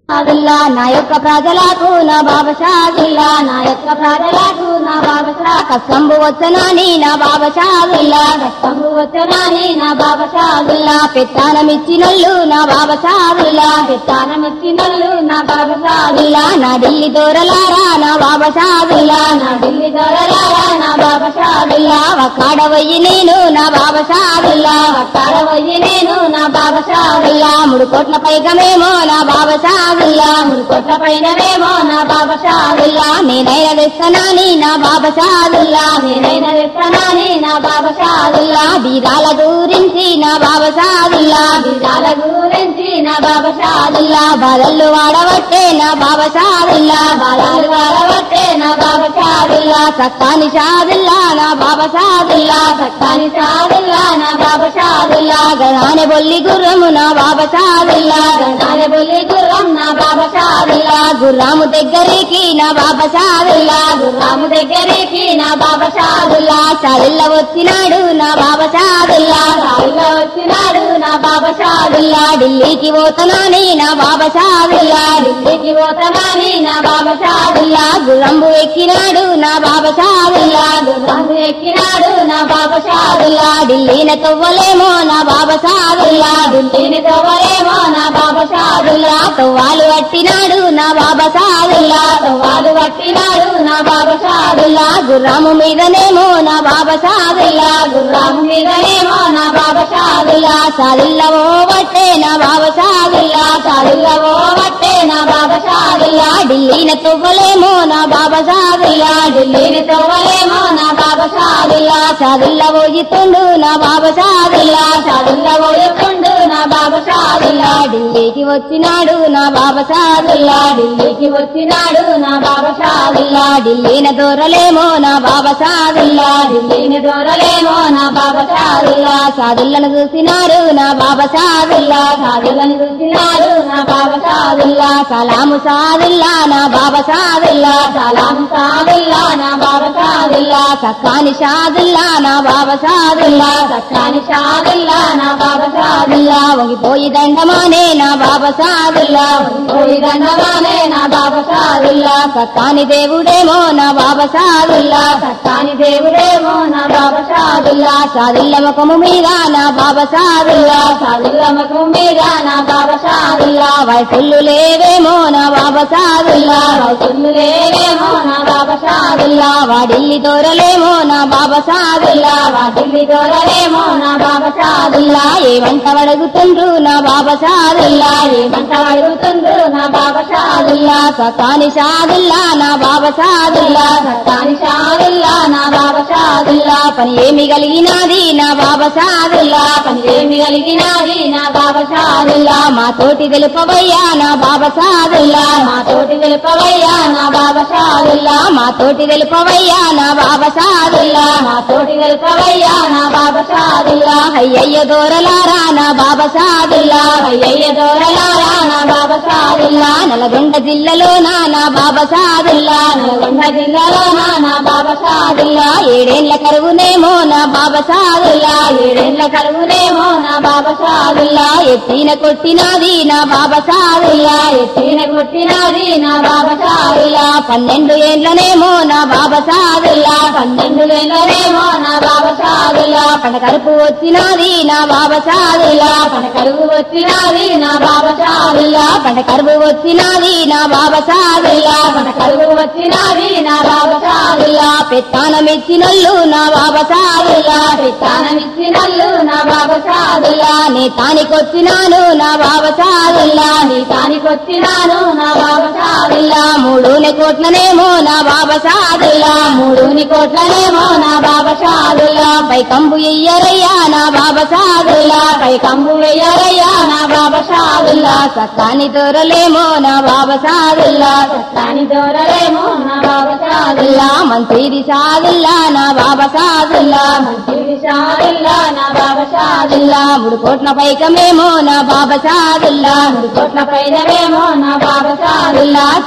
షాదుల్లా నా యొక్క ప్రజలకు నా బాబా షాదుల్లా నా యొక్క ప్రజలకు నా బాబా షా కస్సంబు వచ్చనాని నా బాబా షాదుల్లా కస్సంబు వచ్చనాని నా బాబా షాదుల్లా పెత్తానమిచ్చినల్లు నా బాబా షాదుల్లా పెత్తానమిచ్చినల్లు నా బాబా షాదుల్లా నా ఢిల్లీ దూరలారా నా బాబా షాదుల్లా నా ఢిల్లీ దూరలారా నా బాబా షాదుల్లా ఒక్కాడవయ్యి నేను నా బాబా షాదుల్లా ఒక్కాడవయ్యి నేను నా బాబా షాదుల్లా మూడు కోట్ల పైకమేమో నా బాబా షాదుల్లా మూడు కోట్ల పైనమేమో నా బాబా షాదుల్లా నేనైనా తెస్తానని నా బాబా షాదుల్లా నేనైనా తెస్తానని నా బాబా షాదుల్లా బీరాల గురించి నా బాబా షాదుల్లా బీరాల గురించి నా బాబా షాదుల్లా బాధలు వాడవట్టే నా బాబా షాదుల్లా బాధలు వాడవట్టే నా బాబా షాదుల్లా సత్తాని షాదుల్లా నా బాబా షాదుల్లా సత్తాని షాదుల్లా నా బాబా షాదుల్లా గణానే బొల్లి గుర్రము నా బాబా షాదుల్లా గణానే బొల్లి గుర్రం నా బాబా షాదుల్లా గుర్రాము దగ్గరికి నా బాబా షాదుల్లా గుర్రాము దగ్గరికి నా బాబా షాదుల్లా షాదుల్ల వచ్చినాడు నా బాబా షాదుల్లా షాదుల్ల వచ్చినాడు నా బాబా షాదుల్లా ఢిల్లీకి పోతనాని నా బాబా షాదుల్లా ఢిల్లీకి పోతనాని నా బాబా షాదుల్లా గుర్రంబు ఎక్కినాడు నా బాబా షాదుల్లా గుర్రంబు ఎక్కినాడు నా బాబా షాదుల్లా ఢిల్లీని తవ్వలేమో నా బాబా షాదుల్లా ఢిల్లీని తవ్వలేమో నా బాబా షాదుల్లా తవ్వాలు పట్టినాడు నా బాబా షాదుల్లా తవ్వాలు పట్టినాడు నా బాబా షాదుల్లా గుర్రాము మీదనేమో నా బాబా షాదుల్లా గుర్రాము మీదనేమో నా బాబా షాదుల్లా సాదుల్లవో బట్టే నా బాబా షాదుల్లా సాదుల్లవో బట్టే నా బాబా షాదుల్లా ఢిల్లీని తవ్వలేమో నా బాబా షాదుల్లా ఢిల్లీని తవ్వలేమో నా బాబా షాదుల్లా సాదుల్ల పోయితుండు నా బాబా షాదుల్లా సాదుల్ల పోయితుండు నా బాబా షాదుల్లా ఢిల్లీకి వచ్చినాడు నా బాబా షాదుల్లా ఢిల్లీకి వచ్చినాడు నా బాబా షాదుల్లా ఢిల్లీని దూరలేమో నా బాబా షాదుల్లా ఢిల్లీని దూరలేమో నా బాబా షాదుల్లా సాదుల్లను చూసినాడు నా బాబా షాదుల్లా సాదుల్లను చూసినాడు నా బాబా షాదుల్లా సలాము సాదుల్లా నా బాబా షాదుల్లా సలాము సాదుల్లా నా బాబా షాదుల్లా సక్కాని షాదుల్లా నా బాబా షాదుల్లా సక్కాని షాదుల్లా నా బాబా షాదుల్లా వంగిపోయి దండమానే నా బాబా షాదుల్లా వంగిపోయి దండమానే నా బాబా షాదుల్లా సక్కాని దేవుడేమో నా బాబా షాదుల్లా సక్కాని దేవుడేమో నా బాబా షాదుల్లా షాదుల్ల ముఖము మీద నా బాబా షాదుల్లా షాదుల్ల ముఖము మీద నా బాబా షాదుల్లా వయసులు లేవేమో నా బాబా షాదుల్లా వయసులు లేవేమో నా బాబా షాదుల్లా వాడిల్లి దూరలేమో నా బాబా షాదుల్లా వాడిల్లి దూరలేమో నా బాబా షాదుల్లా ఏమంట అడుగుతుండ్రు నా బాబా షాదుల్లా ఏమంట అడుగుతుండ్రు నా బాబా షాదుల్లా సతాని షాదుల్లా నా బాబా షాదుల్లా సతాని షాదుల్లా నా బాబా షాదుల్లా పని ఏమి కలిగినది నా బాబా షాదుల్లా పని ఏమి కలిగినది నా బాబా షాదుల్లా మా తోటి తెలుపవయ్యా నా బాబా షాదుల్లా మా తోటి తెలుపవయ్యా నా బాబా షాదుల్లా మా తోటి తెలుపవయ్యా నా బాబా షాదుల్లా మా తోటి తెలుపవయ్యా నా బాబా షాదుల్లా అయ్యయ్య దూరలారా నా బాబా షాదుల్లా అయ్యయ్య దూరలారా నా బాబా షాదుల్లా నల్గొండ జిల్లాలో నా బాబా షాదుల్లా నల్గొండ జిల్లాలో నా బాబా షాదుల్లా ఏడేళ్ల కరువునేమో నా బాబా షాదుల్లా ఏడేళ్ల కరువునేమో నా బాబా షాదుల్లా ఎత్తిన కొట్టినాది నా బాబా షాదుల్లా ఎత్తిన కొట్టినాది నా బాబా షాదుల్లా పన్నెండు ఏళ్ళనేమో నా బాబా షాదుల్లా పన్నెండు ఏళ్ళనేమో నా బాబా షాదుల్లా కనకరుపు వచ్చినాది నా బాబా షాదుల్లా కనకరుపు వచ్చినాది నా బాబా షాదుల్లా కనకరుపు వచ్చినాది నా బాబా షాదుల్లా కనకరుపు వచ్చినాది నా బాబా షాదుల్లా పెత్తానమిచ్చినల్లు నా బాబా షాదుల్లా పెత్తానమిచ్చినల్లు నా బాబా షాదుల్లా నీ తానికొచ్చినాను నా బాబా షాదుల్లా నీ తానికొచ్చినాను నా బాబా షాదుల్లా మూడుని కోట్లనేమో నా బాబా షాదుల్లా మూడుని కోట్లనేమో నా బాబా షాదుల్లా పై కంబు ఎయ్యరయ్యా నా బాబా షాదుల్లా పై కంబు ఎయ్యరయ్యా నా బాబా షాదుల్లా సత్తాని దొరలేమో నా బాబా షాదుల్లా సత్తాని దొరలేమో నా బాబా షాదుల్లా మంత్రి షాదుల్లా నా బాబా షాదుల్లా మంత్రి షాదుల్లా నా బాబా షాదుల్లా మూడు కోట్ల పైకమేమో నా బాబా షాదుల్లా మూడు కోట్ల పైనమేమో నా బాబా షాదుల్లా షాదుల్లా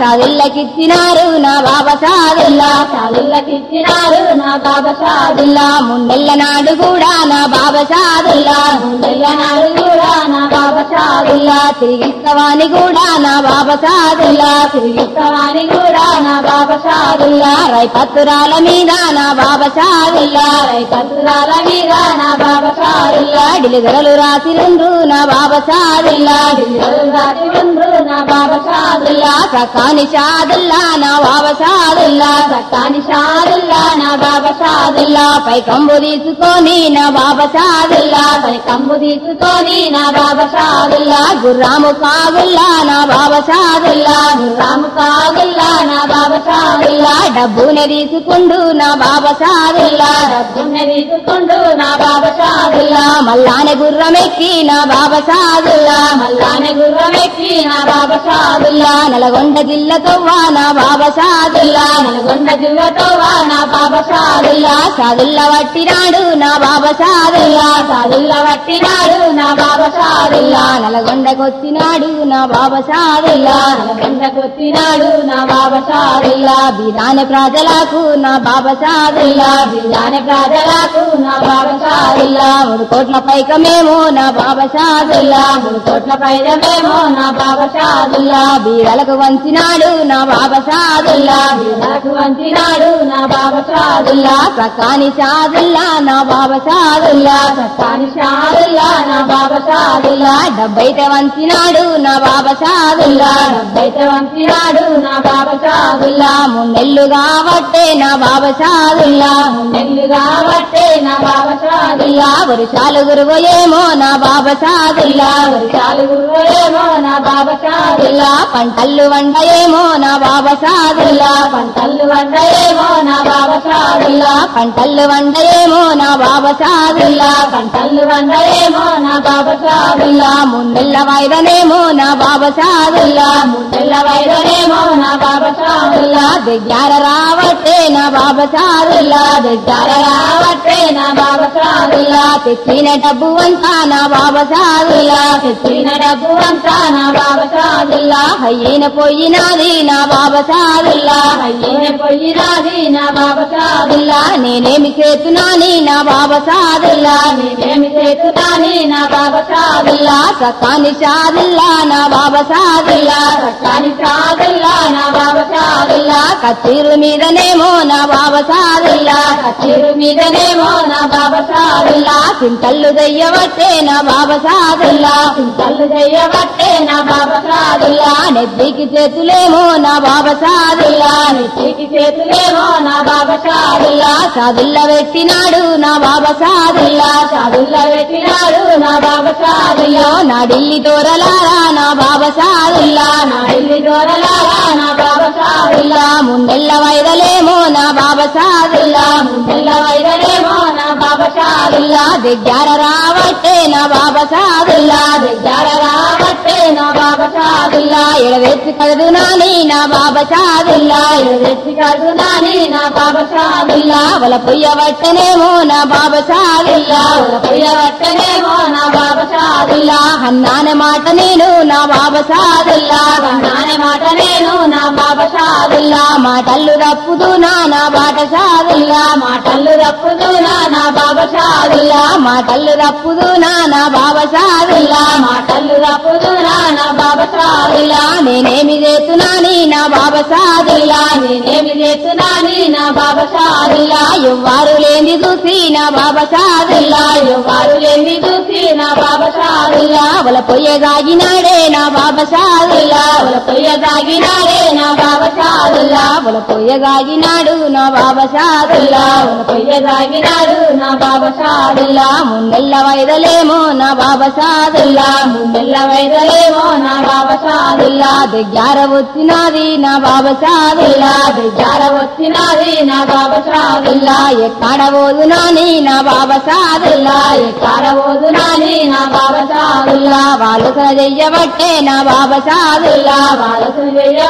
సాదుల్లకిచ్చినారు నా బాబా సాదుల్లా సాదుల్లకిచ్చినారు నా బాబా షాదుల్లా సాదుల్లా ముందెల్ల నాడు కూడా నా బాబా సాదుల్లా నాడు కూడా నా బాబా షాదుల్లా సాదుల్లా తిరిగిస్తవాని కూడా నా బాబా సాదుల్లా తిరిగిస్తామని కూడా నా బాబా షాదుల్లా సాదుల్లా రైపత్తురాల మీద నా బాబా సాదుల్లా కత్తురాల మీద నా బాబా షాదుల్లా డిలిగరలు రాసిరుండ్రు నా బాబా సాదుల్లా రాతి ఉండ్రు నా బాబా షాదుల్లా సాదుల్లా సకాని సాదుల్లా నా బాబా సాదుల్లా సత్తాని షాదుల్లా నా బాబా షాదుల్లా సాదుల్లా పై కంబు తీసుకొని నా బాబా సాదుల్లా పై కమ్ము తీసుకొని నా బాబా షాదుల్లా సాదుల్లా గుర్రాము కాగుల్లా నా బాబా సాదుల్లా రాము కాదుల్లా నా బాబా షాదుల్లా సాదుల్లా డబ్బునే తీసుకుండు నా బాబా సాదుల్లా డబ్బున్న తీసుకుంటూ నా బాబా షాదుల్లా సాదుల్లా మల్లానే గుర్రమెక్కి నా బాబా సాదుల్లా మల్లానే గుర్రమెక్కి నా బాబా షాదుల్లా సాదుల్లా నల్గొండ జిల్లతో నా బాబా సాదుల్లా నల్గొండ జిల్లతో వా నా బాబా షాదుల్లా సాదుల్లా సాదుల్లా వట్టినాడు నా బాబా సాదుల్లా సాదుల్ల పట్టినాడు నా బాబా షాదుల్లా సాదుల్లా నల్గొండకొచ్చినాడు నా బాబా సాదుల్లా నల్గొండకొచ్చినాడు నా బాబా షాదుల్లా సాదుల్లా బిరాని ప్రజలకు నా బాబా సాదుల్లా బిల్లాని ప్రజలకు నా బాబా షాదుల్లా సాదుల్లా మూడు కోట్ల పైకమేమో నా బాబా సాదుల్లా మూడు కోట్ల పైదమేమో నా బాబా షాదుల్లా సాదుల్లా బీరలకు వంచినాడు నా బాబా సాదుల్లా నాకు వంచినాడు నా బాబా షాదుల్లా సాదుల్లా సకాని సాదుల్లా నా బాబా సాదుల్లా సత్తాని షాదుల్లా నా బాబా షాదుల్లా సాదుల్లా డబ్బైతే వంచినాడు నా బాబా సాదుల్లా డబ్బైతే వంచినాడు నా బాబా షాదుల్లా సాదుల్లా మున్నెల్లు కాబట్టే నా బాబా సాదుల్లా నెల్లు కాబట్టే నా బాబా షాదుల్లా సాదుల్లా వర్షాలు గురువయేమో నా బాబా సాదుల్లా వర్షాలు గురువేమో నా బాబా షాదుల్లా సాదుల్లా పంటల్లు వండయేమో నా బాబా సాదుల్లా పంటలు వండయేమో నా బాబా షాదుల్లా సాదుల్లా పంటల్లు వండయేమో నా బాబా సాదుల్లా పంటలు వండయేమో నా బాబా షాదుల్లా సాదుల్లా మున్నెల్ల వాయిదనేమో నా బాబా సాదుల్లా తెల్ల వైదనేమో నా బాబా షాదుల్లా సాదుల్లా దగ్గర రావట్టే నా బాబా సాదుల్లా దగ్గర రావట్టే నా బాబా షాదుల్లా సాదుల్లా తెచ్చిన డబ్బు అంతా నా బాబా సాదుల్లా తెచ్చిన డబ్బు అంతా నా బాబా షాదుల్లా సాదుల్లా హయ్యన పోయినాది నా బాబా సాదుల్లా అయ్యే పోయినాది నా బాబా షాదుల్లా సాదుల్లా నేనేమి చేతున్నాని నా బాబా సాదుల్లా నేనేమి చేతున్నాని నా బాబా షాదుల్లా సాదుల్లా సకాని సాదుల్లా నా బాబా సాదుల్లా కాని షాదుల్లా నా బాబా షాదుల్లా సాదుల్లా కత్తిరు మీదనేమో నా బాబా సాదుల్లా చిరు మీదనేమో నా బాబా షాదుల్లా సాదుల్లా చింతల్లు దయ్యవట్టే నా బాబా సాదుల్లా తల్లు చెయ్యబట్టే నా బాబా షాదుల్లా సాదుల్లా నెత్తికి చేతులేమో నా బాబా సాదుల్లా నెత్తికి చేతులేమో నా బాబా షాదుల్లా సాదుల్లా సాదుల్లా పెట్టినాడు నా బాబా సాదుల్లా షాదుల్లా పెట్టినాడు నా బాబా షాదుల్లా సాదుల్లో నా ఢిల్లీ తోరలారా నా బాబా సాదుల్లా నా ఇల్లు దూరలారా నా బాబా షాదుల్లా సాదుల్లా ముందెల్ల వైదలేమో నా బాబా సాదుల్లా తెల్ల వైదనేమో నా బాబా షాదుల్లా సాదుల్లా దగ్గర రావట్టే నా బాబా సాదుల్లా దగ్గర రాబట్టే నా బాబా షాదుల్లా సాదుల్లా ఎడవెత్తి కలదు నాని నా బాబా సాదుల్లా ఎత్తి కాదు నాని నా బాబా షాదుల్లా సాదుల్లా వల పొయ్యవట్టనేమో నా బాబా సాదుల్లా పోయవట్టనేమో నా బాబా షాదుల్లా సాదుల్లా అన్నానే మాట నేను నా బాబా సాదుల్లా నానే మాట నేను నా బాబా షాదుల్లా సాదుల్లా మాటల్లు తప్పుదు నా నా బాట సాదుల్లా మాటలు తప్పుదునా నా బాబా షాదుల్లా సాదుల్లా మాటల్లు తప్పుదు నా నా బాబా సాదుల్లా మాటలు తప్పుదునా నా బాబా షాదుల్లా సాదుల్లా నేనేమి చేస్తున్నాని నా బాబా సాదుల్లా నేనేమి చేస్తున్నాని నా బాబా షాదుల్లా సాదుల్లా ఎవ్వారు లేని చూసి నా బాబా సాదుల్లా వారు లేని చూసి నా బాబా షాదుల్లా సాదుల్లా వల పొయ్య గాగినాడే నా బాబా సాదుల్లా పొయ్య దాగినాడే నా బాబా షాదుల్లా సాదుల్లా వల పొయ్య గాగినాడు నా బాబా సాదుల్లా పొయ్య దాగినాడు నా బాబా షాదుల్లా సాదుల్లా ముందెల్ల వైదలేమో నా బాబా సాదుల్లా ముందెల్ల వైదలేమో నా బాబా షాదుల్లా సాదుల్లా దగ్గర వచ్చినది నా బాబా సాదుల్లా దగ్గర వచ్చినది నా బాబా షాదుల్లా సాదుల్లా ఎక్కడ పోదునాని నా బాబా సాదుల్లా ఎక్కడ పోదునాని నా బాబా షాదుల్లా సాదుల్లా వాళ్ళు చెయ్యబట్టే నా బాబా సాదుల్లా వాళ్ళకు చేయబట్టే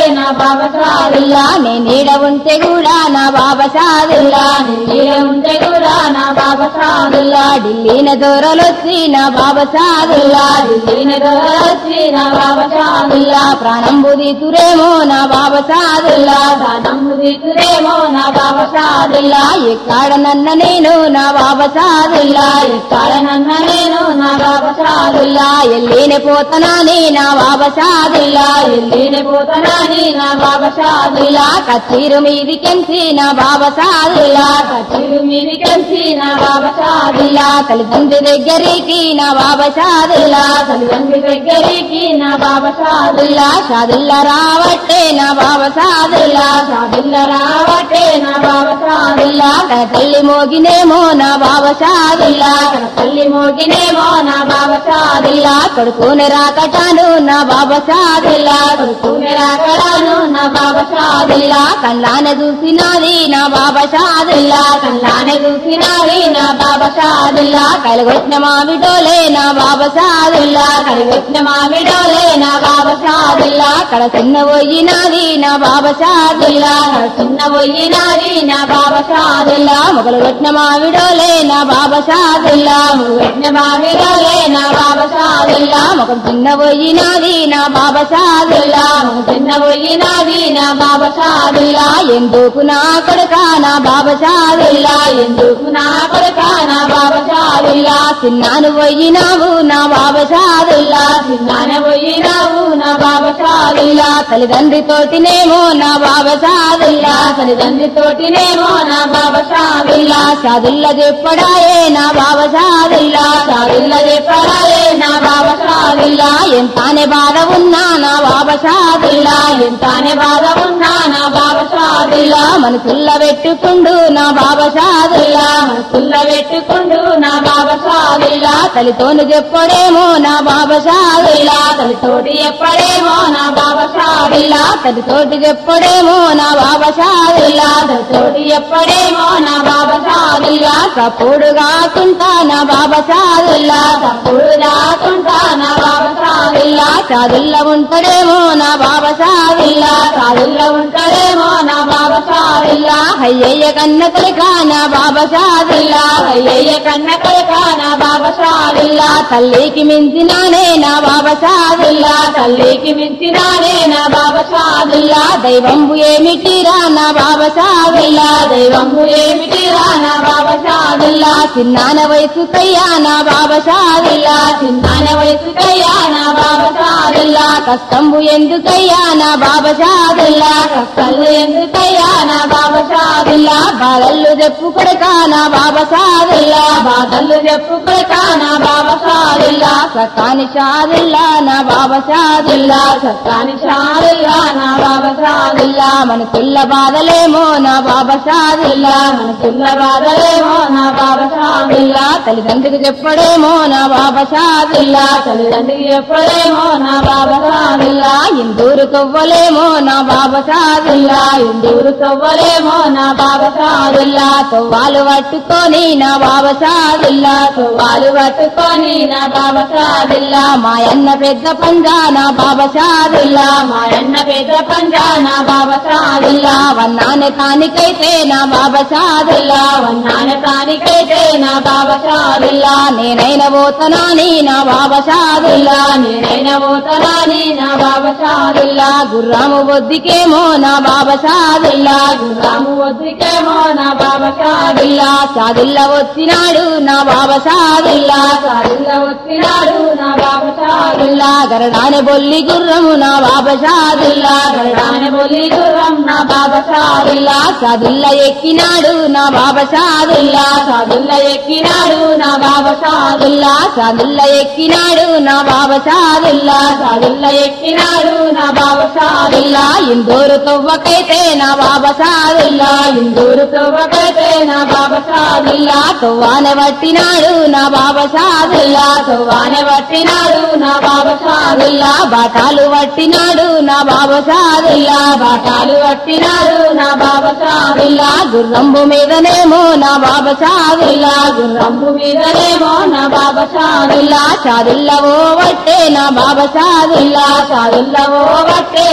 నా బాబా షాదుల్లా ఇలా నే నీడ ఉంటే కూడా నా బాబా షాదుల్లా నీడ ఉంటే కూడా నా బాబా షాదుల్లా ఇలా ఢిల్లీన దూరలొచ్చి నా బాబా షాదుల్లా దిల్లీన వచ్చి నా బాబా షాదుల్లా ఇలా ప్రాణం బుదితురేమో నా బాబా షాదుల్లా నమ్ము దిక్కురేమో నా బాబా షాదుల్లా ఇలా ఎక్కడ నన్న నేను నా బాబా షాదుల్లా కారణన్న నేను నా బాబా షాదుల్లా ఇలా ఎల్లిన పోతనాని నా బాబా షాదుల్లా ఎల్లిన పోతనాని నా బాబా షాదుల్లా ఇలా కచ్చీరు మీదికెంచి నా బాబా షాదుల్లా కచ్చిరు మీది కలిసి నా బాబా షాదుల్లా ఇలా తల్లిదండ్రి దగ్గరికి నా బాబా షాదుల్లా తల్లిదండ్రి దగ్గరికి నా బాబా షాదుల్లా షాదుల్లా షాదుల్లా రావట్టే నా బాబా షాదుల్లా షాదుల్లా రావటే నా బాబా షాదుల్లా షాదుల్లా తన తల్లి మోగినేమో నా బాబా షాదుల్లా తన తల్లి మోగినేమో నా బాబా షాదుల్లా షాదుల్లా కొడుకుని రాకటాను నా బాబా షాదుల్లా కొడుకునే రాకడాను నా బాబా షాదుల్లా షాదుల్లా కళ్ళాన చూసినది నా బాబా షాదుల్లా కళ్ళానే చూసినావి నా బాబా షాదుల్లా షాదుల్లా కలగొచ్చిన మామిడోలే నా బాబా షాదుల్లా కలిగొచ్చిన మామిడోలే నా బాబా షాదుల్లా షాదుల్లా కడ చిన్న పోయినది నా బాబా షాదుల్లా చిన్న పోయినాది నా బాబా షాదుల్లా షాదుల్లా మొగలు కొట్టిన మామిడోలే నా బాబా షాదుల్లా పెట్టిన మామిడోలే నా బాబా షాదుల్లా షాదుల్లా ముఖం చిన్న పోయినది నా బాబా షాదుల్లా చిన్న పోయినాది నా బాబా షాదుల్లా షాదుల్లా ఎందుకు నా కొడుక నా బాబా షాదుల్లా ఎందుకు నా కొడుక నా బాబా షాదుల్లా షాదుల్లా చిన్నాను పోయినావు నా బాబా షాదుల్లా చిన్నాన పోయినావు నా బాబా షాదుల్లా షాదుల్లా తల్లిదండ్రి తోటినేమో నా బాబా షాదుల్లా తల్లిదండ్రి తోటినేమో నా బాబా షాదుల్లా షాదుల్లా షాదుల్లా చెప్పడాయే నా బాబా షాదుల్లా షాదుల్లా చెప్పరాలే నా బాబా షాదుల్లా షాదుల్లా ఎంతనే బాధ ఉన్నా నా బాబా షాదుల్లా ఎంతనే బాధ ఉన్నా నా బాబా షాదుల్లా షాదుల్లా మనసుల్ల పెట్టుకుండు నా బాబా షాదుల్లా పుల్ల పెట్టుకుండు నా బాబా షాదుల్లా షాదుల్లా తల్లితోను చెప్పడేమో నా బాబా షాదుల్లా తోటి ఎప్పుడేమో నా బాబా షాదుల్లా షాదుల్లా తల్లితోటి చెప్పడేమో నా బాబా షాదుల్లా తోటి ఎప్పుడేమో నా బాబా షాదుల్లా షాదుల్లా సప్పుడు కాకుంటా నా బాబా షాదుల్లా తప్పుడు దాకుంటా నా బాబా షాదుల్లా షాదుల్లా షాదుల్లా ఉంటాడేమో నా బాబా షాదుల్లా షాదుల్లా ఉంటాడేమో నా బాబా షాదుల్లా షాదుల్లా అయ్యయ్య కన్న కొడుక నా బాబా షాదుల్లా అయ్యయ్య కన్న కొడుక నా బాబా షాదుల్లా షాదుల్లా తల్లికి మించినానే నా బాబా షాదుల్లా తల్లికి మించినానే నా బాబా షాదుల్లా షాదుల్లా దైవంబు ఏమిటిరా నా బాబా షాదుల్లా దైవము ఏమిటిరా నా బాబా షాదుల్లా షాదుల్లా చిన్నాన వయసుకయ్యా నా బాబా షాదుల్లా చిన్నాన వయసుకయ్యా నా బాబా షాదుల్లా షాదుల్లా కష్టంబు ఎందుకయ్యా నా బాబా షాదుల్లా కళ్ళు ఎందుకయ్యా నా బాబా షాదుల్లా షాదుల్లా బాలల్లు చెప్పుకొడక నా బాబా షాదుల్లా బాధలు చెప్పుకోక నా బాబా షాదుల్లా సకాని షాదుల్లా నా బాబా షాదుల్లా సత్తాని షాదుల్లా నా బాబా షాదుల్లా షాదుల్లా మన పిల్ల బాధలేమో నా బాబా షాదుల్లా మన పిల్ల బాధలేమో నా బాబా షాదుల్లా షాదుల్లా తల్లిదండ్రికి చెప్పడేమో నా బాబా షాదుల్లా తల్లిదండ్రికి ఎప్పుడేమో నా బాబా షాదుల్లా షాదుల్లా ఇందూరు తవ్వలేమో నా బాబా షాదుల్లా ఇందూరు తవ్వలేమో నా బాబా షాదుల్లా షాదుల్లా తవ్వాలు పట్టుకొని నా బాబా షాదుల్లా వాళ్ళు పట్టుకొని నా బాబా షాదుల్లా షాదుల్లా మాయన్న పెద్ద పంజా నా బాబా షాదుల్లా మా అన్న పెద్ద పంజా నా బాబా షాదుల్లా షాదుల్లా వన్నానే తానికైతే నా బాబా షాదుల్లా వన్నాన తానికైతే నా బాబా షాదుల్లా షాదుల్లా నేనైన పోతనాని నా బాబా షాదుల్లా నేనైన పోతరాని నా బాబా షాదుల్లా షాదుల్లా గుర్రాము బొద్దికేమో నా బాబా షాదుల్లా రాము వద్దుకేమో నా బాబా షాదుల్లా షాదుల్లా షాదుల్లా వచ్చినాడు నా బాబా షాదుల్లా షాదుల్లా వచ్చినాడు నా బాబా షాదుల్లా షాదుల్లా గరడాని బొల్లి గుర్రము నా బాబా షాదుల్లా గరడాని బొల్లి గుర్రం నా బాబా షాదుల్లా షాదుల్లా షాదుల్లా ఎక్కినాడు నా బాబా షాదుల్లా షాదుల్లా ఎక్కినాడు నా బాబా షాదుల్లా షాదుల్లా షాదుల్లా ఎక్కినాడు నా బాబా షాదుల్లా షాదుల్లా ఎక్కినాడు నా బాబా షాదుల్లా షాదుల్లా ఇందూరు తవ్వకైతే నా బాబా షాదుల్లా ఇందూరు తవ్వకైతే నా బాబా షాదుల్లా షాదుల్లా తవ్వాన పట్టినాడు నా బాబా షాదుల్లా వాన పట్టినాడు నా బాబా షాదుల్లా షాదుల్లా బాటాలు పట్టినాడు నా బాబా షాదుల్లా బాటాలు పట్టినాడు నా బాబా షాదుల్లా షాదుల్లా గుర్రంబు మీదనేమో నా బాబా షాదుల్లా రంపు మీదనేమో నా బాబా షాదుల్లా షాదుల్లా షాదుల్లా ఓ వట్టే నా బాబా షాదుల్లా షాదుల్లా ఓ బట్టే నా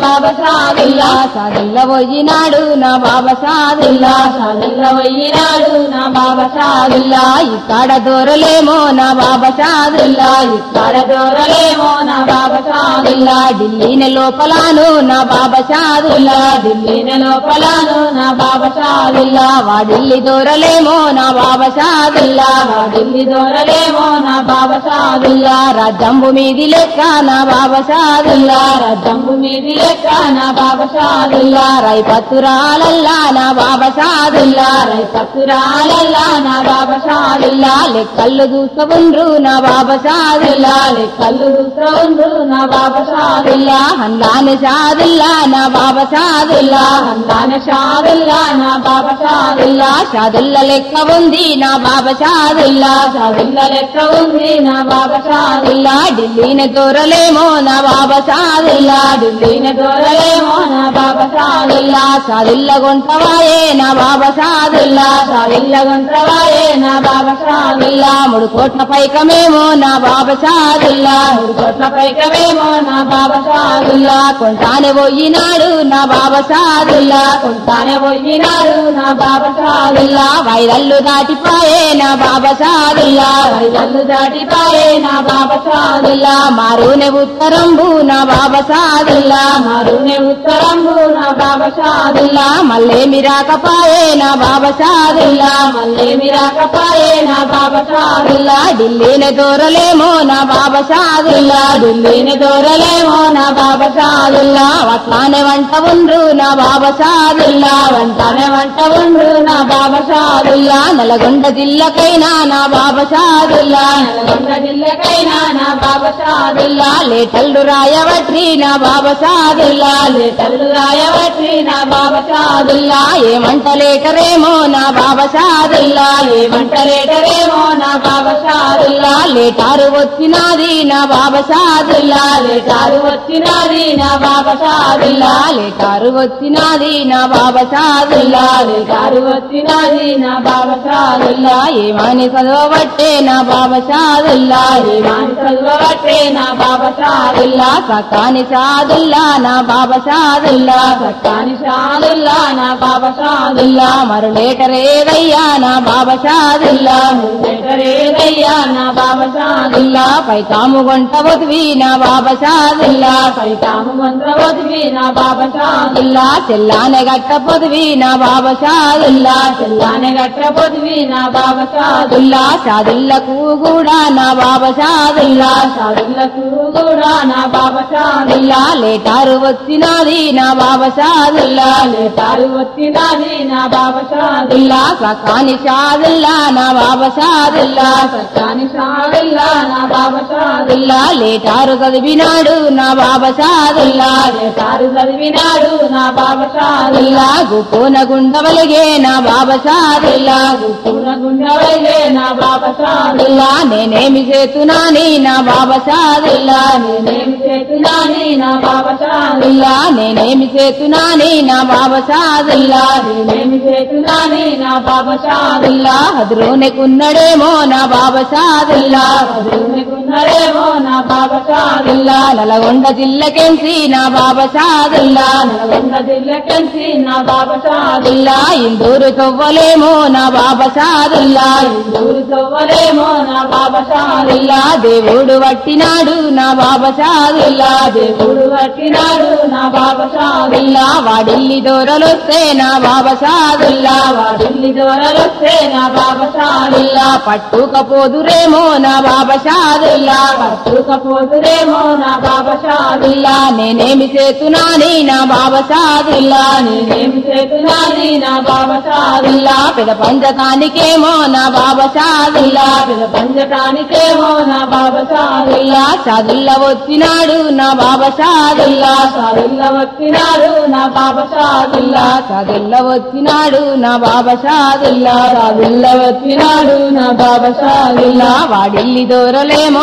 బాబా షాదుల్లా సాదుల్ల పోయినాడు నా బాబా సాదుల్లా షాదుల్లా పోయినాడు నా బాబా షాదుల్లా ఇక్కడ దూరలేమో నా బాబా సాదుల్లా ఇక్కడ దూరలేమో నా బాబా షాదుల్లా ఢిల్లీని లోపలాను నా బాబా సాదుల్లా ఢిల్లీని లోపలను నా బాబా షాదుల్లా వాడిల్లి దూరలేమో నా బాబా సాదుల్లా ఢిల్లీ దూరలేమో నా బాబా షాదుల్లా రాజ్యంబు మీది లెక్క నా బాబా సాదుల్లా రద్దంబు మీది లెక్క నా బాబా షాదుల్లా రై పత్తురాలల్లా నా బాబా సాదుల్లా రై పత్తురాలల్లా నా బాబా షాదుల్లా లెక్కళ్ళు చూసుకుండ్రు నా బాబా సాదుల్లా కళ్ళు చూస్తుండ్రు నా బాబా షాదుల్లా హల్లాని సాదుల్లా నా బాబా సాదుల్లా అన్నాన షాదుల్లా నా బాబా షాదుల్లా సాదుల్ల లెక్క ఉంది నా బాబా సాదుల్లా షాదుల్లా లెక్క ఉంది నా బాబా షాదుల్లా ఢిల్లీని దూరలేమో నా బాబా సాదుల్లా ఢిల్లీని దూరలేమో నా బాబా షాదుల్లా సాదుల్ల గుంటవాయే నా బాబా సాదుల్లా షాదుల్ల గుంట్రవాయే నా బాబా షాదుల్లా మూడు కోట్ల పైకమేమో నా బాబా సాదుల్లా మూడు కోట్ల పైకమేమో నా బాబా షాదుల్లా కొంటానే పోయినాడు నా బాబా సాదుల్లా కొంటానే పోయినాడు నా బాబా షాదుల్లా వైరల్లు దాటిపోయే నా బాబా సాదుల్లా వైదల్లు దాటిపాయే నా బాబా షాదుల్లా మారునే ఉత్తరంబు నా బాబా సాదుల్లా మరునే ఉత్తరంబు నా బాబా షాదుల్లా మళ్ళేమి రాకపాయే నా బాబా సాదుల్లా మళ్ళేమి రాకపాయే నా బాబా షాదుల్లా ఢిల్లీని దూరలేమో నా బాబా సాదుల్లా ఢిల్లీని దూరలేమో నా బాబా షాదుల్లా అట్లానే వంట ఉండ్రు నా బాబా సాదుల్లా వంటనే వంట ఉండ్రు నా బాబా షాదుల్లా నల్గొండ జిల్లకైనా నా బాబా సాదుల్లా నల్గొండ జిల్లకైనా నా బాబా షాదుల్లా లేటల్లు రాయవట్రి నా బాబా సాదుల్లా లేటల్లు రాయవట్టి నా బాబా షాదుల్లా ఏమంట లేటరేమో నా బాబా సాదుల్లా ఏమంట లేటరేమో నా బాబా షాదుల్లా లేటారు వచ్చినాది నా బాబా సాదుల్లా లేటారు వచ్చినది నా బాబా షాదుల్లా లేటారు వచ్చినాది నా బాబా సాదుల్లా లేటారు వచ్చినది నా బాబా షాదుల్లా ఏమని చదవబట్టే నా బాబా సాదుల్లా ఏమాని చదవబట్టే నా బాబా షాదుల్లా సకాని సాదుల్లా నా బాబా సాదుల్లా సక్కాని షాదుల్లా నా బాబా షాదుల్లా మరు లేటరేదయ్యా నా బాబా సాదుల్లా లేటరేదయ్యా నా బాబా షాదుల్లా పై తాము గొంట వదివి నా బాబా సాదుల్లా పైతాము మంత్రవద్వి నా బాబా షాదుల్లా చెల్లానే గట్ట పొదివి నా బాబా సాదుల్లా చెల్లానే గట్ట పొదివి నా బాబా షాదుల్లా సాదుల్లా సాదుల్లకు కూడా నా బాబా సాదుల్లా షాదుల్లకు కూడా నా బాబా షాదుల్లా సాదుల్లా లేటారు వచ్చినది నా బాబా సాదుల్లా లేటారు వచ్చినది నా బాబా షాదుల్లా సాదుల్లా సకాని సాదుల్లా నా బాబా సాదుల్లా సక్కాని షాదుల్లా నా బాబా షాదుల్లా సాదుల్లా లేటారు చదివినాడు నా బాబా సాదుల్లా లేటారు చదివినాడు నా బాబా షాదుల్లా సాదుల్లా గుపోన గుండవలిగే నా బాబా సాదుల్లా పూర్ణ గుండెవైలే నా బాబా షాదుల్లా సాదుల్లా నేనేమి చేతునాని నా బాబా సాదుల్లా నేనేమి చేసినాని నా బాబా షాదుల్లా సాదుల్లా నేనేమి చేతునాని నా బాబా సాదుల్లా నేనేమి చేసినాని నా బాబా షాదుల్లా సాదుల్లా హదురోనెకున్నడేమో నా బాబా సాదుల్లా చదువుకున్నారేమో నా బాబా షాదుల్లా సాదుల్లా నల్గొండ జిల్లకెంచి నా బాబా సాదుల్లా నల్గొండ జిల్లకెంచి నా బాబా షాదుల్లా సాదుల్లా ఇందూరు తవ్వలేమో నా బాబా సాదుల్లా ఊరు తవ్వలేమో నా బాబా షాదుల్లా సాదుల్లా దేవుడు వట్టినాడు నా బాబా సాదుల్లా దేవుడు పట్టినాడు నా బాబా షాదుల్లా సాదుల్లా వాడిల్లి దూరలొస్తే నా బాబా సాదుల్లా వాడిల్లి దొరలొస్తే నా బాబా షాదుల్లా సాదుల్లా పట్టుకపోదురేమో నా బాబా సాదుల్లా పట్టుకపోతురేమో నా బాబా షాదుల్లా సాదుల్లా నేనేమి చేతునాని నా బాబా సాదుల్లా నేనేమి చేతునాని నా బాబా షాదుల్లా సాదుల్లా పెద పంచకానికేమో నా బాబా సాదుల్లా పిల్ల పంచటానికేమో నా బాబా షాదుల్లా సాదుల్లా సాదుల్లా వచ్చినాడు నా బాబా సాదుల్లా షాదుల్లా వచ్చినాడు నా బాబా షాదుల్లా సాదుల్లా సాదుల్లా వచ్చినాడు నా బాబా సాదుల్లా షాదుల్లా వచ్చినాడు నా బాబా షాదుల్లా సాదుల్లా వాడిల్లి దూరలేమో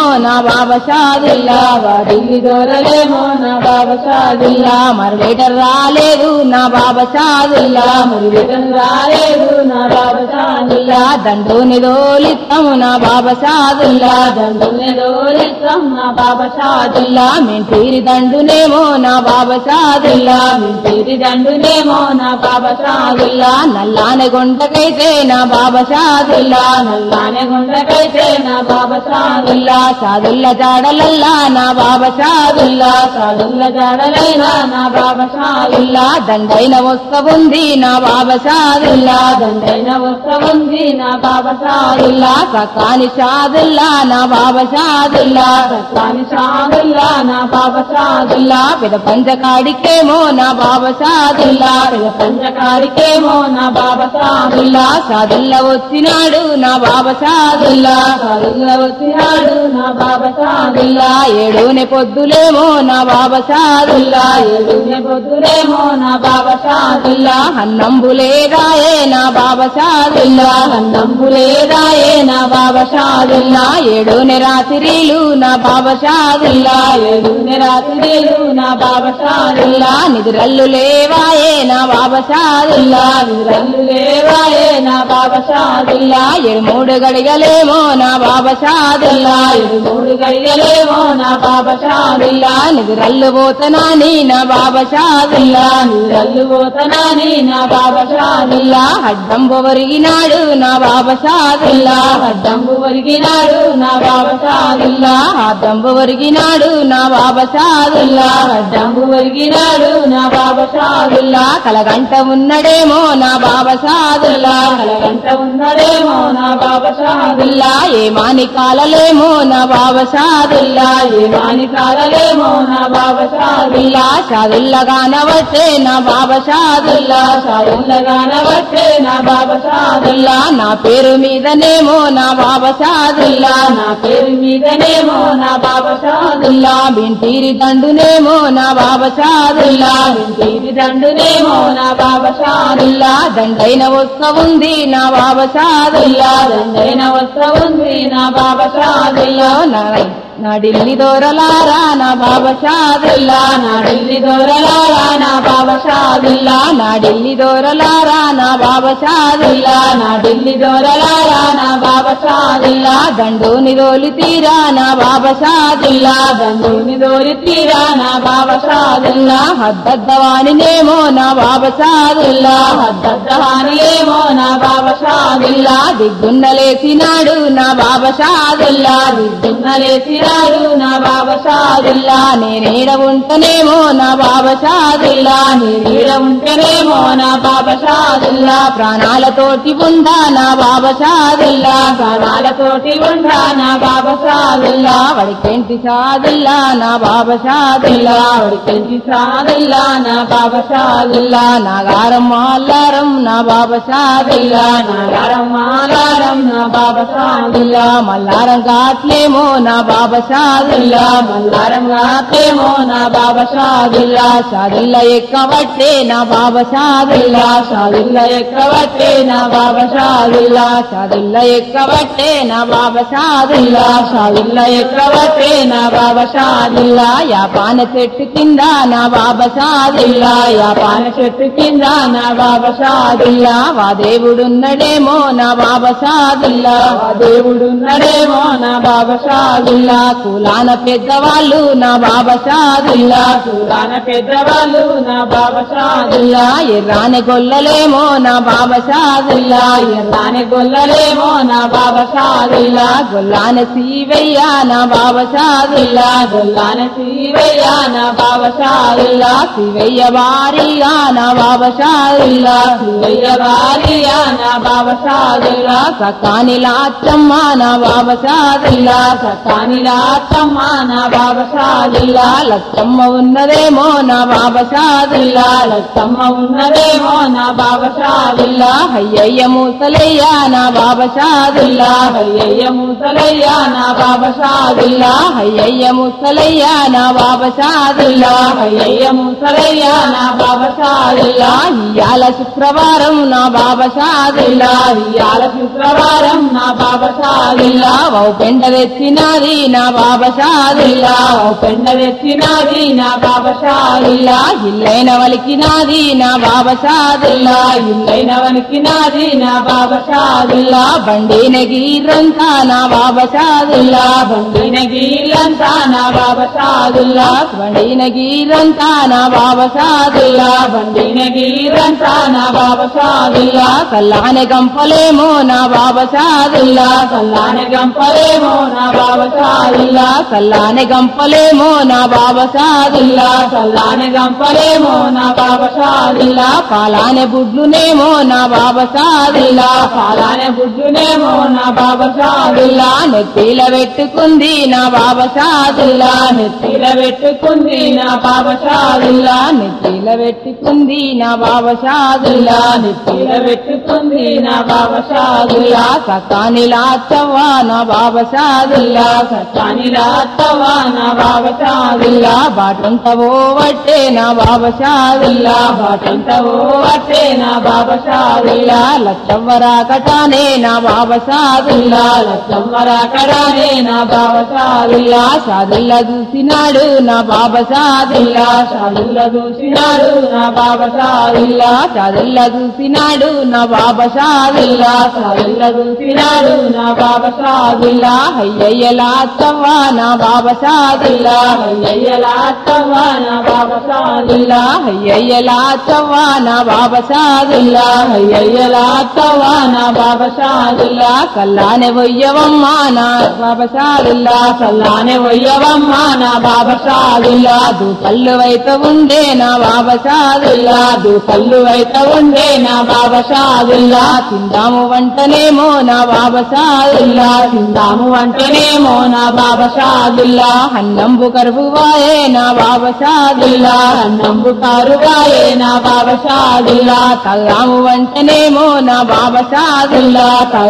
నా బాబా షాదుల్లా ఢిల్లీ దొరలేమో నా బాబా షాదుల్లా మరి లేటర్ రాలేదు నా బాబా షాదుల్లా మరి వేటం రాలేదు నా బాబా షాదుల్లా దండోని దోలిత్తము నా బాబా షాదుల్లా దండునే దోలిత్రం నా బాబా షాదుల్లా మెంటీరి దండునేమో నా బాబా షాదుల్లా తిరి దండునేమో నా బాబా షాదుల్లా నల్లానే గుంటకైతే నా బాబా షాదుల్లా నల్లానే గుండకైతే నా బాబా షాదుల్లా షాదుల్లా జాడలల్లా నా బాబా షాదుల్లా షాదుల్ల జాడలైనా నా బాబా షాదుల్లా దండైన వస్తవుంది నా బాబా షాదుల్లా దండైన వస్త్రముంది నా బాబా షాదుల్లా సకాని షాదుల్లా నా బాబా షాదుల్లా స్వామి షాదుల్లా నా బాబా షాదుల్లా పెద పంచకాడికేమో నా బాబా షాదుల్లా పంచకారికేమో నా బాబా షాదుల్లా షాదుల్లా వచ్చినాడు నా బాబా షాదుల్లా షాదుల్లా వచ్చినాడు నా బాబా షాదుల్లా ఏడునే పొద్దులేమో నా బాబా షాదుల్లా ఎదునే పొద్దులేమో నా బాబా షాదుల్లా అన్నంబులేదాయే నా బాబా షాదుల్లా నంబులేదాయే నా బాబా షాదుల్లా ఏడునే రాత్రిలు నా బాబా షాదుల్లా ఎదునే రాత్రిలు నా బాబా షాదుల్లా నిద్రల్లు లేవాయే నా బాబా షాదుల్లా రల్లు లేవాయే నా బాబా షాదుల్లా ఏడు మూడు గడిగలేమో నా బాబా షాదుల్లా ఇది మూడు గడియలేమో నా బాబా షాదుల్లా నిద్రల్లు పోతనాని నా బాబా షాదుల్లా రల్లు పోతనాని నా బాబా షాదుల్లా అడ్డంబు ఒరిగినాడు నా బాబా షాదుల్లా అడ్డంబు ఒరిగినాడు నా బాబా షాదుల్లా అడ్డంబు ఒరిగినాడు నా బాబా షాదుల్లా అడ్డంబు ఒరిగినాడు నా బాబా షాదుల్లా కలగంట ఉన్నడేమో నా బాబా షాదుల్లా కలగంట ఉన్నదేమో నా బాబా షాదుల్లా ఏ మాని కాలలేమో నా బాబా షాదుల్లా ఏ మాని కాలలేమో నా బాబా షాదుల్లా షాదుల్లా గానవచ్చే నా బాబా షాదుల్లా షాదుల్లగానవచ్చే నా బాబా షాదుల్లా నా పేరు మీదనేమో నా బాబా షాదుల్లా నా పేరు మీదనేమో నా బాబా షాదుల్లా బింటీరి దండునేమో నా బాబా షాదుల్లా తీరి దండునేమో నా బాబా షాదుల్లా దండైన వస్తవుంది నా బాబా షాదుల్లా దండైన వస్త్రముంది నా బాబా షాదుల్లా నా నా ఢిల్లీ దోరలారా నా బాబా షాదుల్లా నా ఢిల్లీ దొరలారా నా బాబా షాదుల్లా నా ఢిల్లీ దోరలారా నా బాబా షాదుల్లా నా ఢిల్లీ దొరలారా నా బాబా షాదుల్లా దండోని దోలి తీరా నా బాబా షాదుల్లా దండుని దోరి తీరా నా బాబా షాదుల్లా హద్దద్దవానినేమో నా బాబా షాదుల్లా దద్దహానియేమో నా బాబా షాదుల్లా దిగ్గున్నలేసినాడు నా బాబా షాదుల్లా దిన్నలేసినాడు నా బాబా షాదుల్లా నేనేడ ఉంటనేమో నా బాబా షాదుల్లా నీడ ఉంటేనేమో నా బాబా షాదుల్లా ప్రాణాలతోటి ఉందా నా బాబా షాదుల్లా ప్రాణాలతోటి ఉండా నా బాబా షాదుల్లా వడికెంటి షాదుల్లా నా బాబా షాదుల్లా పెంచి షాదుల్లా నా బాబా షాదుల్లా నాగారం మాల్లారం నా బాబా షాదుల్లా నాగారం మాలారం నా బాబా షాదుల్లా మల్లారం కాట్లేమో నా బాబా షాదుల్లా మల్లారం రాతేమో నా బాబా షాదుల్లా షాదుల్లా ఎక్కబట్టే నా బాబా షాదుల్లా షాదుల్లా ఎక్కబట్టే నా బాబా షాదుల్లా షాదుల్లా ఎక్కబట్టే నా బాబా షాదుల్లా షాదుల్లా ఎక్కబట్టే నా బాబా షాదుల్లా యాపాన చెట్టు కింద నా బాబా షాదుల్లా పాన చెట్టు కింద నా బాబా షాదుల్లా వా దేవుడున్నడేమో నా బాబా షాదుల్లా ఆ దేవుడున్నడేమో నా బాబా షాదుల్లా కులాన పెద్దవాళ్ళు నా బాబా షాదుల్లా చూడాన పెద్దవాళ్ళు నా బాబా షాదుల్లా ఎర్రాని గొల్లలేమో నా బాబా షాదుల్లా ఎల్లాని గొల్లలేమో నా బాబా షాదుల్లా గొల్లాన సీవయ్య నా బాబా షాదుల్లా గొల్లాన శివయ్య నా బాబా షాదుల్లా శివయ్య భారీగా నా బాబా షాదుల్లా శివయ్య భార్య నా బాబా షాదుల్లా సకాని లాచమ్మ నా బాబా షాదుల్లా సతాని రాతమ్మ నా బాబా షాదుల్లా లచ్చమ్మ ఉన్నదేమో నా బాబా షాదుల్లా షాదుల్లా లచ్చమ్మ ఉన్నదేమో నా బాబా షాదుల్లా అయ్యయ్య మూసలయ్య నా బాబా షాదుల్లా అయ్యయ్య ముసలయ్య నా బాబా షాదుల్లా అయ్యయ్య ముసలయ్య నా బాబా షాదుల్లా అయ్యయ్య ముసలయ్య నా బాబా షాదుల్లా ఇయ్యాల శుక్రవారం నా బాబా షాదుల్లా ఇయాల శుక్రవారం నా బాబా షాదుల్లా ఓ పెండ తెచ్చినది నా బాబా షాదుల్లా ఓ పెండ తెచ్చినది నా బాబా షాదుల్లా ఇల్లైన వలికినాది నా బాబా షాదుల్లా ఇల్లైన వణికినది నా బాబా షాదుల్లా బండిన గీరంతా నా బాబా షాదుల్లా బండిన గీలంతా నా బాబా షాదుల్లా బండిన గీరంతా నా బాబా షాదుల్లా బండిన గీలంతా నా బాబా షాదుల్లా కల్లానే గంపలేమో నా బాబా షాదుల్లా కల్లాన గంపలేమో నా బాబా షాదుల్లా కల్లానే గంపలేమో నా బాబా షాదుల్లా కల్లాన గంపలేమో నా బాబా షాదుల్లా పాలానే బుడ్లునేమో నా బాబా షాదుల్లా పాలాన బుడ్డునేమో నా బాబా షాదుల్లా నెత్తిల పెట్టుకుంది నా బాబా షాదుల్లా నెత్తిల పెట్టుకుంది నా బాబా షాదుల్లా నెత్తిల పెట్టుకుంది నా బాబా షాదుల్లా నెత్తిల పెట్టుకుంది నా బాబా షాదుల్లా సకాని లాచవ్వా నా బాబా షాదుల్లా సత్తాని రాత్తవా నా బాబా షాదుల్లా బాటంత ఓవట్టే నా బాబా షాదుల్లా బాటంత ఓ అట్టే నా బాబా షాదుల్లా లచ్చవ్వరాకటానే నా బాబా షాదుల్లా లచ్చమ్మరాకడానే నా బాబా షాదుల్లా షాదుల్లా చూసినాడు నా బాబా షాదుల్లా షాదుల్లా చూసినాడు నా బాబా షాదుల్లా షాదుల్లా చూసినాడు నా బాబా షాదుల్లా షాదుల్లా చూసినాడు నా బాబా షాదుల్లా అయ్యయ్య లాచవ్వా నా బాబా షాదుల్లా అయ్యలాత్తవా నా బాబా షాదుల్లా అయ్యయ్య లాచవ్వా నా బాబా షాదుల్లా అయ్యలాత్తవా నా బాబా షాదుల్లా కల్లానే వయ్యవమ్మా నా బాబా షాదుల్లా చల్లానే వయ్యవమ్మా నా బాబా షాదుల్లా పళ్ళు వైత ఉండే నా బాబా షాదుల్లా కళ్ళు అయితే ఉండే నా బాబా షాదుల్లా తిందాము వంటనేమో నా బాబా షాదుల్లా తిందాము అంటేనేమో నా బాబా షాదుల్లా అన్నంబు కరువాయే నా బాబా షాదుల్లా నంబు కారుగాయే నా బాబా షాదుల్లా తల్లాము వంటనేమో నా బాబా షాదుల్లా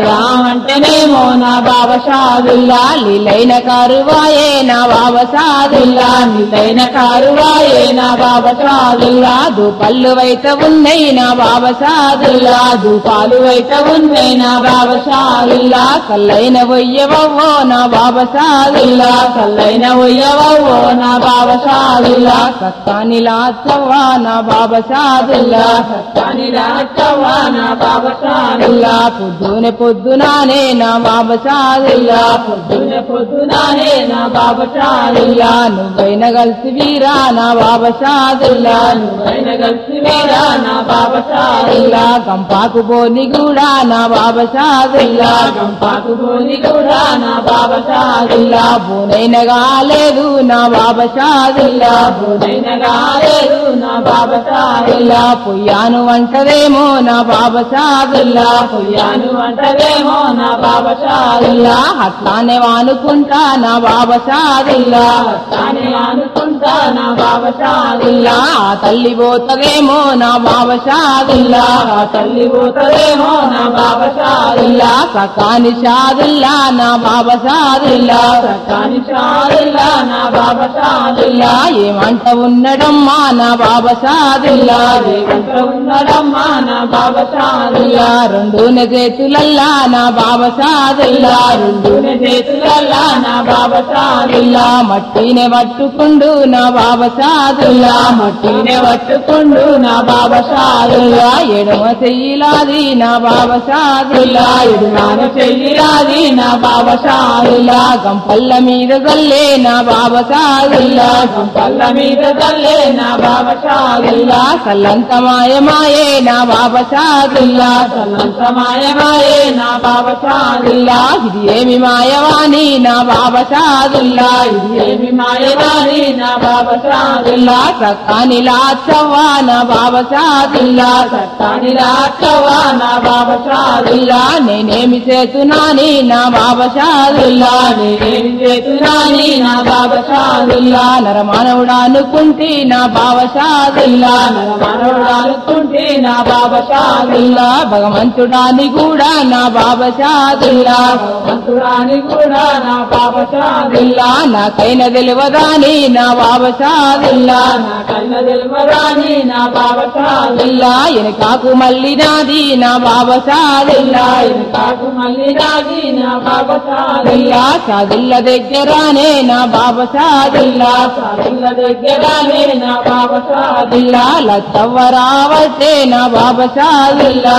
అంటేనేమో నా బాబా షాదుల్లా లీలైన కారువాయే నా బాబా షాదుల్లా నిలైన కారువాయే నా బాబా షాదుల్లా పళ్ళు వైత ఉన్నాయి నా బాబా షాదుల్లా పాలు అయితే ఉంది నా బాబా షాదుల్లా కల్లైన వయ్యవో నా బాబా షాదుల్లా కల్లైన ఉయ్యవో నా బాబా షాదుల్లా కక్కాని లాచవ్వా నా బాబా షాదుల్లా సత్తాని రాచవా నా బాబా షాదుల్లా పొద్దునే పొద్దునానే నా బాబా షాదుల్లా పొద్దున పొద్దునానే నా బాబా షాదుల్లా నువ్వైన కలిసి వీరా నా బాబా షాదుల్లా నువ్వైన కలిసి వేరా నా బాబా షాదుల్లా కంపాకు బోని కూడా నా బాబా షాదుల్లా గంపాకు పోని కూడా నా బాబా షాదుల్లా బోనైన కాలేదు నా బాబా షాదుల్లా బోధైన గాలేదు నా బాబా షాదుల్లా పొయ్యాను వంటదేమో నా బాబా షాదుల్లా పొయ్యాను అంటదేమో నా బాబా షాదుల్లా అట్లానే వానుకుంటా నా బాబా షాదుల్లా తానే అనుకుంటా నా బాబా షాదుల్లా ఆ తల్లి పోతదేమో నా బాబా షాదుల్లా ఆ తల్లి పోతదేమో నా బాబా షాదుల్లా సకాని షాదుల్లా నా బాబా షాదుల్లా సత్తాని షాదుల్లా నా బాబా షాదుల్లా ఏమంట ఉన్నడమ్మా నా బాబా షాదుల్లా ఏమంట ఉన్నడమ్మా నా బాబా షాదుల్లా రెండున చేతులల్లా నా బాబా షాదుల్లా రెండున చేతులల్లా నా బాబా షాదుల్లా మట్టినే పట్టుకుండు నా బాబా షాదుల్లా మట్టినే పట్టుకుండు నా బాబా షాదుల్లా ఎడమ చెయ్యిలాది నా బాబా షాదుల్లా ఎదురాన చెయ్యిరాది నా బాబా షాదుల్లా గంపల్ల మీద గల్లే నా బాబా షాదుల్లా గంపల్ల మీద తల్లే నా బాబా షాదుల్లా కల్లంత మాయమాయే నా బాబా షాదుల్లా సల్లంత మాయమాయే నా బాబా షాదుల్లా ఇది ఏమి మాయవాణి నా బాబా షాదుల్లా ఇది ఏమి మాయవాణి నా బాబా షాదుల్లా సకాని లాచవ్వా నా బాబా షాదుల్లా సత్తాని రాచవా నా బాబా షాదుల్లా నేనేమి చేతున్నాని నా బాబా షాదుల్లా నేనేమి చేతున్నాని నా బాబా షాదుల్లా నరమానవుడా అనుకుంటి నా బాబా షాదుల్లా షాదుల్లా నర మనవడాలుతుంటే నా బాబా షాదుల్లా భగవంతుడాని కూడా నా బాబా షాదుల్లా భగవంతుడాని కూడా నా బాబా షాదుల్లా నాకైన తెలియదాని నా బాబా షాదుల్లా నా కన్న తెలుమరాని నా బాబా షాదుల్లా ఎనకాకు మళ్ళీ నాది నా బాబా షాదుల్లా కాకు మళ్ళీ రాగి నా బాబా షాదుల్లా షాదుల్ల దగ్గరానే నా బాబా షాదుల్లా షాదుల్ల దగ్గరనే నా బాబా షాదుల్లా లచ్చవ్వ రావట్టే నా బాబా షాదుల్లా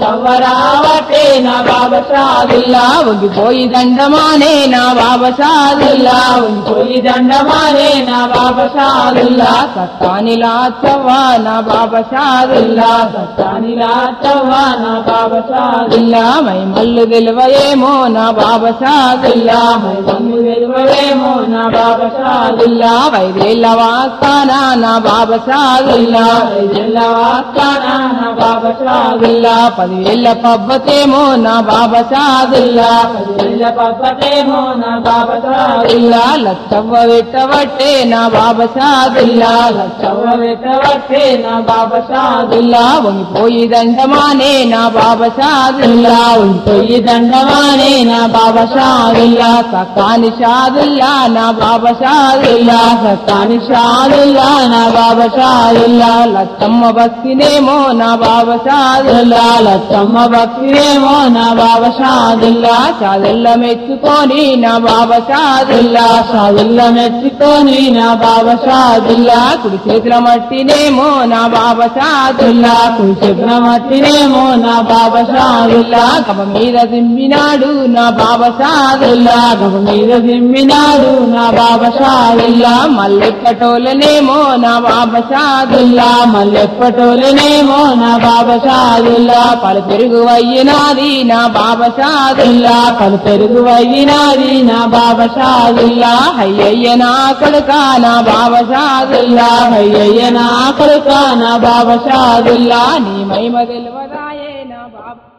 సవ్వరావటే నా బాబా షాదుల్లా వంగిపోయి దండమానే నా బాబా షాదుల్లా పోయి దండమానే నా బాబా షాదుల్లా సత్తాని లాచవ్వ నా బాబా షాదుల్లా సత్తానిలా చవ్వా నా బాబా షాదుల్లా మై మల్లు తెలివయేమో నా బాబా షాదుల్లా మమ్మి వెలువలేమో నా బాబా షాదుల్లా వైదేళ్ళ వాస్తానా నా బాబా షాదుల్లా ఐదెల్ల వాస్తానా నా బాబా షాదుల్లా పదివేళ్ళ పబ్బతేమో నా బాబా షాదుల్లా పదివేల పబ్బతేమో నా బాబా షాదుల్లా లచ్చవ్వ వెట్టవట్టే నా బాబా షాదుల్లా చవ్వ వెతవట్టే నా బాబా షాదుల్లా వంగిపోయి దండమానే నా బాబా షాదుల్లా పొయ్యి దండమానే నా బాబా షాదుల్లా సకాని షాదుల్లా నా బాబా షాదుల్లా సత్తాని షాదుల్లా నా బాబా షాదుల్లా లచ్చమ్మ భక్తినేమో నా బాబా షాదుల్లా లచ్చమ్మ భక్తిరేమో నా బాబా షాదుల్లా షాదుల్ల మెచ్చుకొని నా బాబా షాదుల్లా షాదుల్ల మెచ్చుకొని నా బాబా షాదుల్లా కుడి చేతుల మట్టినేమో నా బాబా షాదుల్లా కుడి చెప్పిన మట్టినేమో నా బాబా షాదుల్లా కబ మీద దింపినాడు నా బాబా షాదుల్లా గబ మీద దిమ్మినాడు నా బాబా షాదుల్లా మల్లెక్కటోలనేమో నా బాబా షాదుల్లా మల్లెప్పటోలనేమో నా బాబా షాదుల్లా పలు పెరుగు అయ్యినాది నా బాబా షాదుల్లా కలు పెరుగు అయినాది నా బాబా షాదుల్లా అయ్యయ్య నా కొడుక నా బాబా షాదుల్లా అయ్యయ్య నా కొడుక నా బాబా షాదుల్లా నీ మహిమ తెలివదాయే నా బాబా